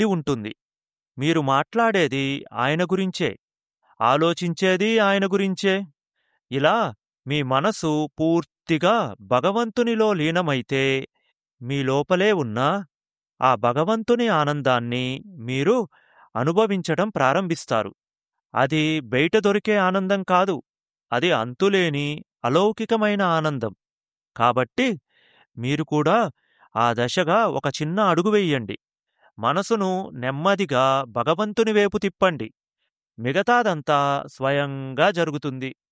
నిండి ఉంటుంది మీరు మాట్లాడేది ఆయన గురించే ఆలోచించేది ఆయన గురించే ఇలా మీ మనసు పూర్తిగా భగవంతునిలో లీనమైతే మీ లోపలే ఉన్న ఆ భగవంతుని ఆనందాన్ని మీరు అనుభవించటం ప్రారంభిస్తారు అది బయట దొరికే ఆనందం కాదు అది అంతులేని అలౌకికమైన ఆనందం కాబట్టి మీరు కూడా ఆ దశగా ఒక చిన్న అడుగు వెయ్యండి మనసును నెమ్మదిగా భగవంతుని వైపు తిప్పండి మిగతాదంతా స్వయంగా జరుగుతుంది